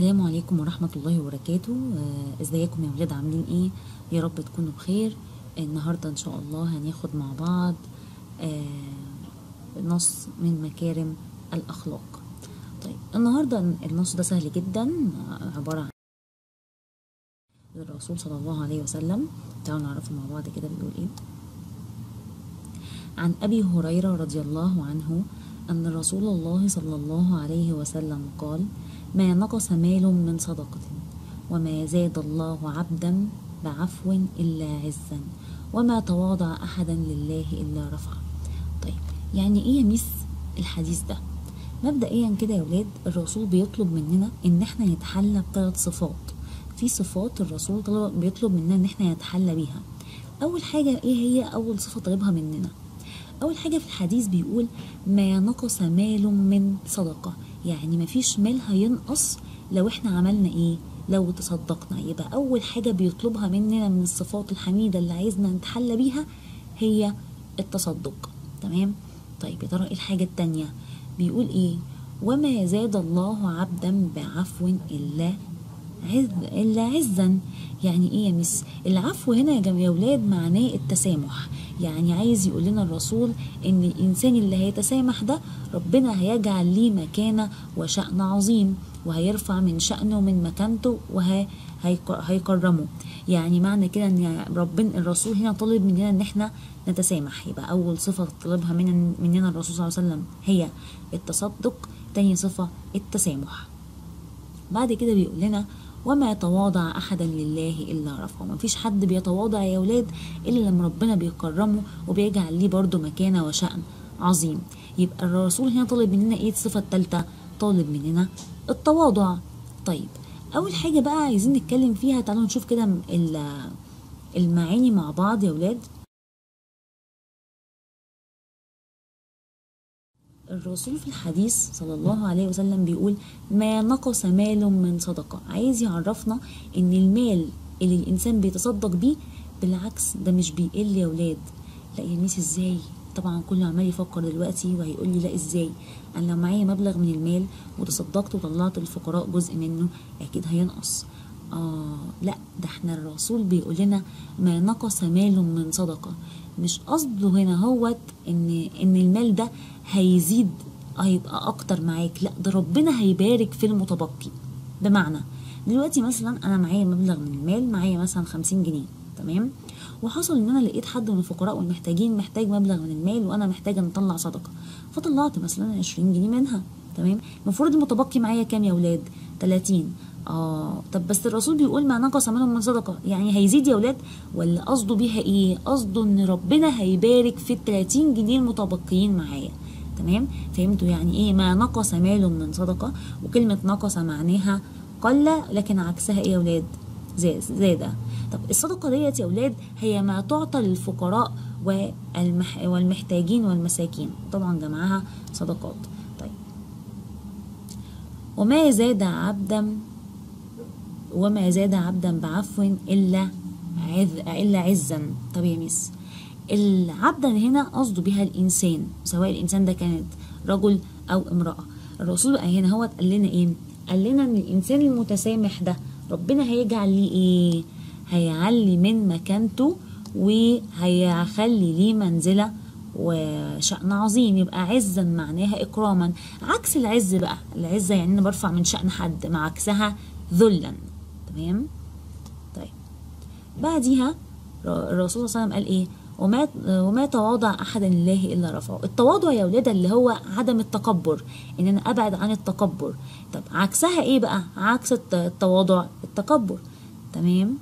السلام عليكم ورحمة الله وبركاته آه، ازيكم يا ولاد عاملين ايه يا رب تكونوا بخير النهاردة ان شاء الله هناخد مع بعض آه، نص من مكارم الاخلاق طيب النهاردة النص ده سهل جدا آه، عبارة عن الرسول صلى الله عليه وسلم تعالوا نعرفه مع بعض كده بيقول ايه عن أبي هريرة رضي الله عنه أن رسول الله صلى الله عليه وسلم قال ما نقص مال من صدقة وما زاد الله عبدا بعفو إلا عزا وما تواضع أحدا لله إلا رفع طيب يعني إيه يا ميس الحديث ده مبدئيا كده يا ولاد الرسول بيطلب مننا إن احنا نتحلى بثلاث صفات في صفات الرسول طلب بيطلب مننا إن احنا نتحلى بيها أول حاجة إيه هي أول صفة طلبها مننا أول حاجة في الحديث بيقول ما نقص مال من صدقة يعني مفيش مال هينقص لو احنا عملنا ايه لو تصدقنا يبقى أول حاجة بيطلبها مننا من الصفات الحميدة اللي عايزنا نتحلى بيها هي التصدق تمام طيب يا ترى ايه الحاجة التانية بيقول ايه وما زاد الله عبدا بعفو إلا عز إلا عزا يعني ايه يا مس العفو هنا يا جماعة يا ولاد معناه التسامح يعني عايز يقول لنا الرسول ان الانسان اللي هيتسامح ده ربنا هيجعل ليه مكانه وشأن عظيم وهيرفع من شأنه ومن مكانته وهيكرمه يعني معنى كده ان ربنا الرسول هنا طالب مننا ان احنا نتسامح يبقى اول صفه طلبها من مننا الرسول صلى الله عليه وسلم هي التصدق تاني صفه التسامح بعد كده بيقول لنا وما تواضع احدا لله الا رفعه مفيش حد بيتواضع يا ولاد الا لما ربنا بيكرمه وبيجعل ليه برضه مكانه وشأن عظيم يبقى الرسول هنا طالب مننا ايه الصفه الثالثه طالب مننا التواضع طيب اول حاجه بقى عايزين نتكلم فيها تعالوا نشوف كده المعاني مع بعض يا ولاد الرسول في الحديث صلى الله عليه وسلم بيقول ما نقص مال من صدقة عايز يعرفنا ان المال اللي الانسان بيتصدق بيه بالعكس ده مش بيقل يا ولاد لا يا ميس ازاي طبعا كله عمال يفكر دلوقتي وهيقول لي لا ازاي انا لو معايا مبلغ من المال وتصدقت وطلعت للفقراء جزء منه اكيد هينقص آه لا ده احنا الرسول بيقول لنا ما نقص مال من صدقة مش قصده هنا هوت ان ان المال ده هيزيد هيبقى اكتر معاك لا ده ربنا هيبارك في المتبقي بمعنى دلوقتي مثلا انا معايا مبلغ من المال معايا مثلا خمسين جنيه تمام وحصل ان انا لقيت حد من الفقراء والمحتاجين محتاج مبلغ من المال وانا محتاجه ان اطلع صدقه فطلعت مثلا 20 جنيه منها تمام المفروض المتبقي معايا كام يا ولاد 30 اه طب بس الرسول بيقول ما نقص منهم من صدقه يعني هيزيد يا ولاد ولا قصده بيها ايه قصده ان ربنا هيبارك في ال 30 جنيه المتبقيين معايا تمام فهمتوا يعني ايه ما نقص مال من صدقه وكلمه نقص معناها قل لكن عكسها ايه يا ولاد زاد زاد طب الصدقه ديت يا ولاد هي ما تعطى للفقراء والمح والمحتاجين والمساكين طبعا جمعها صدقات طيب وما زاد عبدا وما زاد عبدا بعفو الا عز الا عزا طب يا ميس العبدا هنا قصده بها الانسان سواء الانسان ده كانت رجل او امراه الرسول بقى هنا هو قال لنا ايه قال لنا ان الانسان المتسامح ده ربنا هيجعل ليه ايه هيعلي من مكانته وهيخلي ليه منزله وشأن عظيم يبقى عزا معناها إكراما عكس العز بقى العزة يعني أنا برفع من شأن حد مع عكسها ذلا تمام طيب بعديها الرسول صلى الله عليه وسلم قال ايه وما وما تواضع احدا لله الا رفعه التواضع يا ولاد اللي هو عدم التكبر ان انا ابعد عن التكبر طب عكسها ايه بقى عكس التواضع التكبر تمام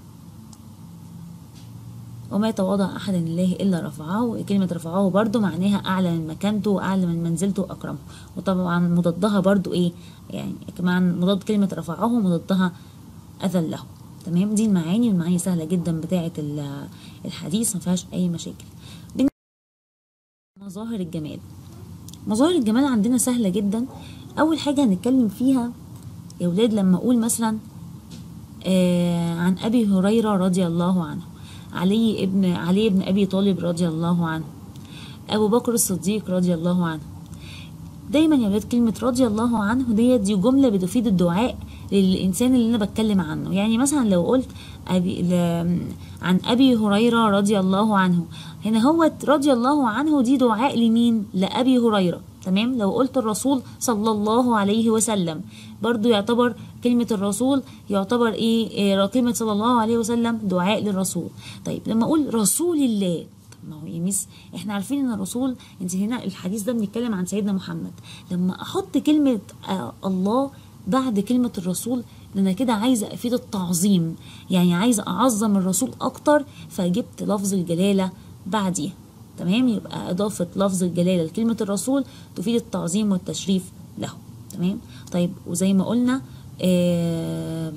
وما تواضع احدا لله الا رفعه كلمه رفعه برضو معناها اعلى من مكانته واعلى من منزلته واكرمه وطبعا مضادها برضو ايه يعني كمان مضاد كلمه رفعه مضادها اذله تمام دي المعاني والمعاني سهله جدا بتاعه الحديث ما فيهاش اي مشاكل مظاهر الجمال مظاهر الجمال عندنا سهله جدا اول حاجه هنتكلم فيها يا ولاد لما اقول مثلا آه عن ابي هريره رضي الله عنه علي ابن علي ابن ابي طالب رضي الله عنه ابو بكر الصديق رضي الله عنه دايما يا ولاد كلمه رضي الله عنه ديت دي جمله بتفيد الدعاء للانسان اللي انا بتكلم عنه يعني مثلا لو قلت أبي ل... عن ابي هريره رضي الله عنه هنا هو رضي الله عنه دي دعاء لمين لابي هريره تمام لو قلت الرسول صلى الله عليه وسلم برضو يعتبر كلمة الرسول يعتبر ايه, إيه كلمة صلى الله عليه وسلم دعاء للرسول طيب لما اقول رسول الله ما هو يميس احنا عارفين ان الرسول انت هنا الحديث ده بنتكلم عن سيدنا محمد لما احط كلمة آه الله بعد كلمة الرسول انا كده عايزة افيد التعظيم يعني عايزة اعظم الرسول اكتر فجبت لفظ الجلالة بعديها تمام يبقى اضافة لفظ الجلالة لكلمة الرسول تفيد التعظيم والتشريف له تمام طيب وزي ما قلنا آه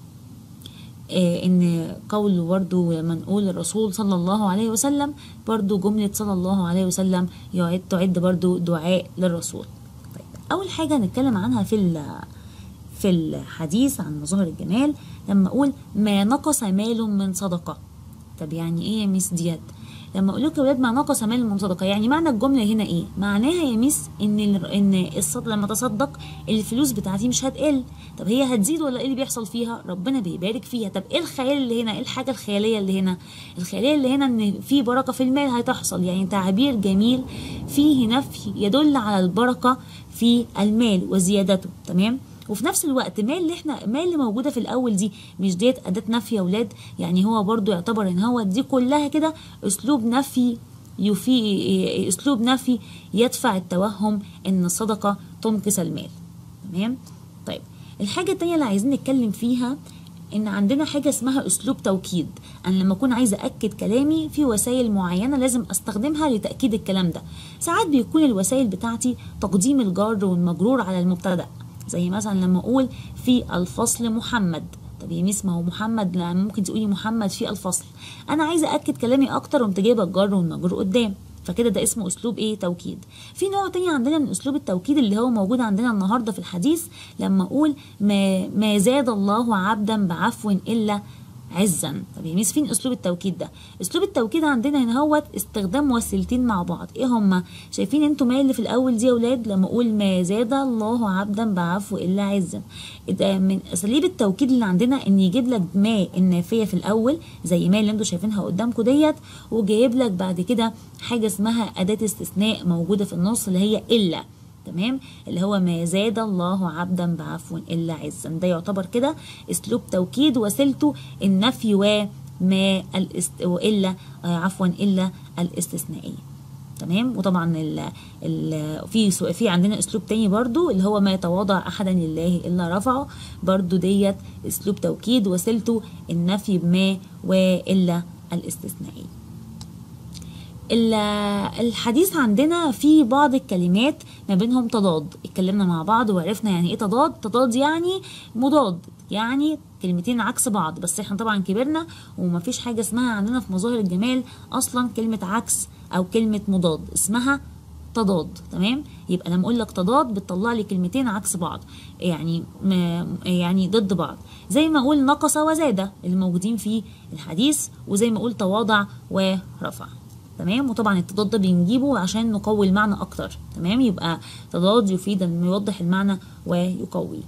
آه ان قول برضو لما نقول الرسول صلى الله عليه وسلم برضو جملة صلى الله عليه وسلم يعد تعد برضو دعاء للرسول طيب اول حاجة هنتكلم عنها في في الحديث عن مظاهر الجمال لما اقول ما نقص مال من صدقة طب يعني ايه يا ميس ديت لما اقول لكم يا ولاد ما نقص مال من صدقه يعني معنى الجمله هنا ايه معناها يا ميس ان ان الصدق لما تصدق الفلوس بتاعتي مش هتقل طب هي هتزيد ولا ايه اللي بيحصل فيها ربنا بيبارك فيها طب ايه الخيال اللي هنا ايه الحاجه الخياليه اللي هنا الخياليه اللي هنا ان في بركه في المال هتحصل يعني تعبير جميل فيه نفي يدل على البركه في المال وزيادته تمام وفي نفس الوقت مال اللي احنا مال اللي موجوده في الاول دي مش ديت اداه نفي يا اولاد يعني هو برضو يعتبر ان هو دي كلها كده اسلوب نفي يفي اسلوب نفي يدفع التوهم ان الصدقه تنقص المال تمام طيب الحاجه التانية اللي عايزين نتكلم فيها ان عندنا حاجه اسمها اسلوب توكيد انا لما اكون عايزه اكد كلامي في وسائل معينه لازم استخدمها لتاكيد الكلام ده ساعات بيكون الوسائل بتاعتي تقديم الجار والمجرور على المبتدا زي مثلا لما اقول في الفصل محمد طب يا ميس ما هو محمد ممكن تقولي محمد في الفصل انا عايزه اكد كلامي اكتر وقمت جايبه الجر والمجرور قدام فكده ده اسمه اسلوب ايه توكيد في نوع تاني عندنا من اسلوب التوكيد اللي هو موجود عندنا النهارده في الحديث لما اقول ما, ما زاد الله عبدا بعفو الا عزا طب يا ميس فين اسلوب التوكيد ده اسلوب التوكيد عندنا هنا هو استخدام وسيلتين مع بعض ايه هما شايفين انتوا ما اللي في الاول دي يا اولاد لما اقول ما زاد الله عبدا بعفو الا عزا ده من اساليب التوكيد اللي عندنا ان يجيب لك ما النافيه في الاول زي ما اللي انتوا شايفينها قدامكم ديت وجايب لك بعد كده حاجه اسمها اداه استثناء موجوده في النص اللي هي الا تمام اللي هو ما زاد الله عبدا بعفو الا عزا ده يعتبر كده اسلوب توكيد وسيلته النفي وما الاست... والا عفوا الا الاستثنائيه تمام وطبعا ال ال في في عندنا اسلوب تاني برضو اللي هو ما يتواضع احدا لله الا رفعه برضو ديت اسلوب توكيد وسيلته النفي بما والا الاستثنائيه الحديث عندنا في بعض الكلمات ما بينهم تضاد اتكلمنا مع بعض وعرفنا يعني ايه تضاد تضاد يعني مضاد يعني كلمتين عكس بعض بس احنا طبعا كبرنا ومفيش حاجه اسمها عندنا في مظاهر الجمال اصلا كلمه عكس او كلمه مضاد اسمها تضاد تمام يبقى لما اقول لك تضاد بتطلع لي كلمتين عكس بعض يعني يعني ضد بعض زي ما اقول نقص وزاد اللي موجودين في الحديث وزي ما اقول تواضع ورفع تمام وطبعا التضاد ده بنجيبه عشان نقوي المعنى اكتر تمام يبقى تضاد يفيد انه يوضح المعنى ويقويه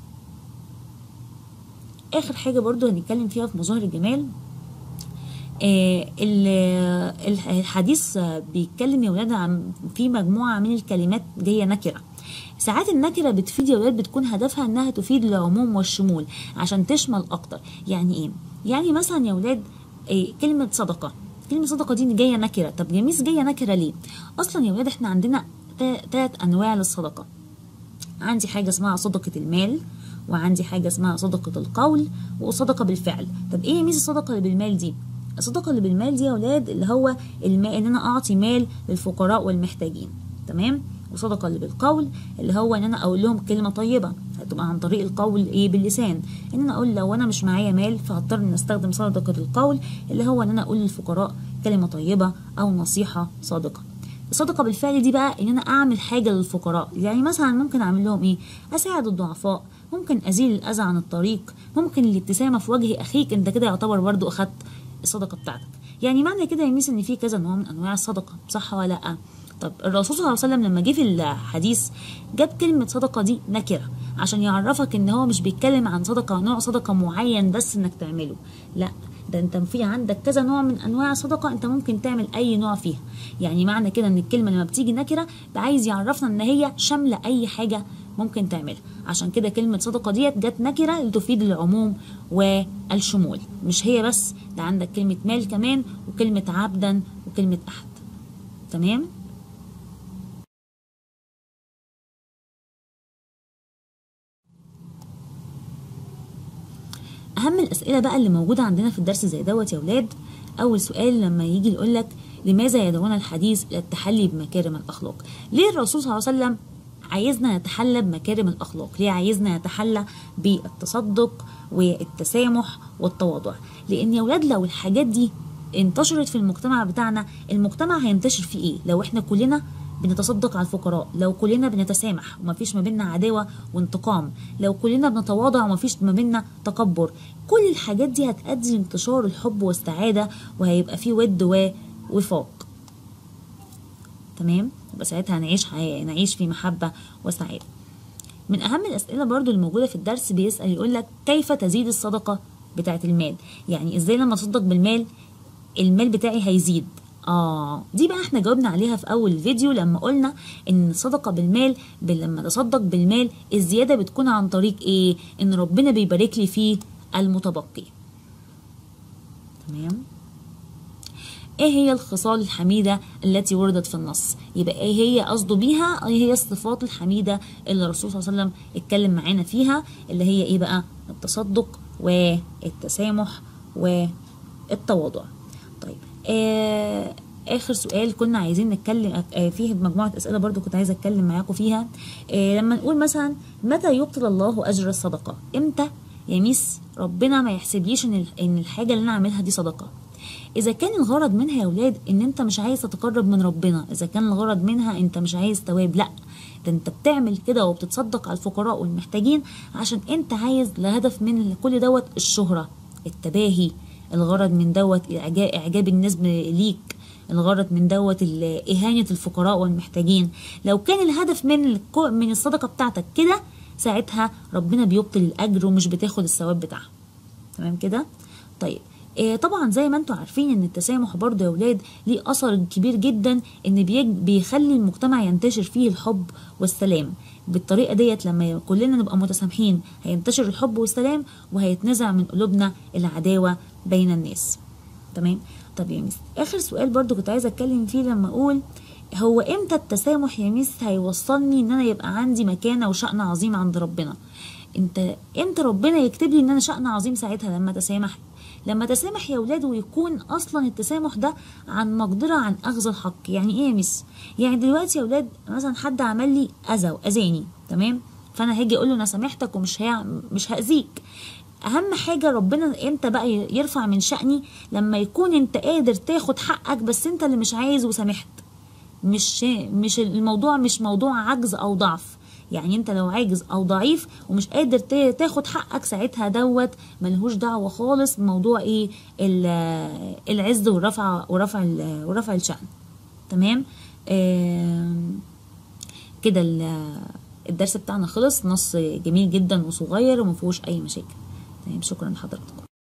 اخر حاجه برضو هنتكلم فيها في مظاهر الجمال آه الحديث بيتكلم يا ولاد عن في مجموعه من الكلمات جايه نكره ساعات النكره بتفيد يا ولاد بتكون هدفها انها تفيد العموم والشمول عشان تشمل اكتر يعني ايه يعني مثلا يا ولاد إيه كلمه صدقه كلمة صدقة دي جاية نكرة طب جميس جاية نكرة ليه أصلا يا ولاد احنا عندنا تلات أنواع للصدقة عندي حاجة اسمها صدقة المال وعندي حاجة اسمها صدقة القول وصدقة بالفعل طب ايه ميزة الصدقة اللي بالمال دي الصدقة اللي بالمال دي يا ولاد اللي هو الماء ان انا اعطي مال للفقراء والمحتاجين تمام وصدقة اللي بالقول اللي هو ان انا اقول لهم كلمة طيبة هتبقى عن طريق القول ايه باللسان ان انا اقول لو انا مش معايا مال فهضطر ان استخدم صدقة القول اللي هو ان انا اقول للفقراء كلمة طيبة او نصيحة صادقة الصدقة بالفعل دي بقى ان انا اعمل حاجة للفقراء يعني مثلا ممكن اعمل لهم ايه اساعد الضعفاء ممكن ازيل الاذى عن الطريق ممكن الابتسامة في وجه اخيك انت كده يعتبر برضو اخدت الصدقة بتاعتك يعني معنى كده يا ميس ان في كذا نوع من انواع الصدقة صح ولا لا طب الرسول صلى الله عليه وسلم لما جه في الحديث جاب كلمة صدقة دي نكرة عشان يعرفك ان هو مش بيتكلم عن صدقه نوع صدقه معين بس انك تعمله لا ده انت في عندك كذا نوع من انواع الصدقه انت ممكن تعمل اي نوع فيها يعني معنى كده ان الكلمه لما بتيجي نكره عايز يعرفنا ان هي شامله اي حاجه ممكن تعملها عشان كده كلمه صدقه ديت جت نكره لتفيد العموم والشمول مش هي بس ده عندك كلمه مال كمان وكلمه عبدا وكلمه احد تمام اهم الاسئله بقى اللي موجوده عندنا في الدرس زي دوت يا ولاد اول سؤال لما يجي يقول لك لماذا يدعونا الحديث الى التحلي بمكارم الاخلاق ليه الرسول صلى الله عليه وسلم عايزنا نتحلى بمكارم الاخلاق ليه عايزنا نتحلى بالتصدق والتسامح والتواضع لان يا ولاد لو الحاجات دي انتشرت في المجتمع بتاعنا المجتمع هينتشر فيه ايه لو احنا كلنا بنتصدق على الفقراء لو كلنا بنتسامح ومفيش ما بيننا عداوة وانتقام لو كلنا بنتواضع ومفيش ما بيننا تكبر كل الحاجات دي هتؤدي لانتشار الحب والسعادة وهيبقى فيه ود ووفاق تمام يبقى ساعتها هنعيش حياة نعيش في محبة وسعادة من أهم الأسئلة برضو الموجودة في الدرس بيسأل يقول لك كيف تزيد الصدقة بتاعة المال يعني إزاي لما تصدق بالمال المال بتاعي هيزيد آه دي بقى احنا جاوبنا عليها في أول الفيديو لما قلنا إن الصدقة بالمال لما تصدق بالمال الزيادة بتكون عن طريق إيه؟ إن ربنا بيبارك لي فيه المتبقي تمام ايه هي الخصال الحميدة التي وردت في النص يبقى ايه هي قصده بيها ايه هي الصفات الحميدة اللي الرسول صلى الله عليه وسلم اتكلم معانا فيها اللي هي ايه بقى التصدق والتسامح والتواضع طيب آه اخر سؤال كنا عايزين نتكلم آه فيه مجموعه اسئله برضو كنت عايزه اتكلم معاكم فيها آه لما نقول مثلا متى يبطل الله اجر الصدقه امتى يا ميس ربنا ما يحسبليش ان ان الحاجه اللي انا اعملها دي صدقه اذا كان الغرض منها يا ولاد ان انت مش عايز تتقرب من ربنا اذا كان الغرض منها انت مش عايز ثواب لا ده انت بتعمل كده وبتتصدق على الفقراء والمحتاجين عشان انت عايز لهدف من كل دوت الشهره التباهي الغرض من دوت اعجاب الناس ليك الغرض من دوت اهانه الفقراء والمحتاجين لو كان الهدف من من الصدقه بتاعتك كده ساعتها ربنا بيبطل الاجر ومش بتاخد الثواب بتاعها تمام كده طيب آه طبعا زي ما انتم عارفين ان التسامح برضه يا ولاد ليه اثر كبير جدا ان بيخلي المجتمع ينتشر فيه الحب والسلام بالطريقه ديت لما كلنا نبقى متسامحين هينتشر الحب والسلام وهيتنزع من قلوبنا العداوه بين الناس تمام طب يا ميس اخر سؤال برضو كنت عايزه اتكلم فيه لما اقول هو امتى التسامح يا ميس هيوصلني ان انا يبقى عندي مكانه وشأن عظيم عند ربنا انت امتى ربنا يكتب لي ان انا شأن عظيم ساعتها لما تسامح لما تسامح يا ولاد ويكون اصلا التسامح ده عن مقدره عن اخذ الحق يعني ايه يا ميس يعني دلوقتي يا ولاد مثلا حد عمل لي اذى واذاني تمام فانا هاجي اقول له انا سامحتك ومش هي... مش هاذيك اهم حاجه ربنا امتى بقى يرفع من شأني لما يكون انت قادر تاخد حقك بس انت اللي مش عايز وسامحت مش مش الموضوع مش موضوع عجز او ضعف يعني انت لو عاجز او ضعيف ومش قادر تاخد حقك ساعتها دوت ملهوش دعوه خالص بموضوع ايه العز والرفع ورفع ورفع الشأن تمام آه كده الدرس بتاعنا خلص نص جميل جدا وصغير ومفيهوش اي مشاكل تمام شكرا لحضراتكم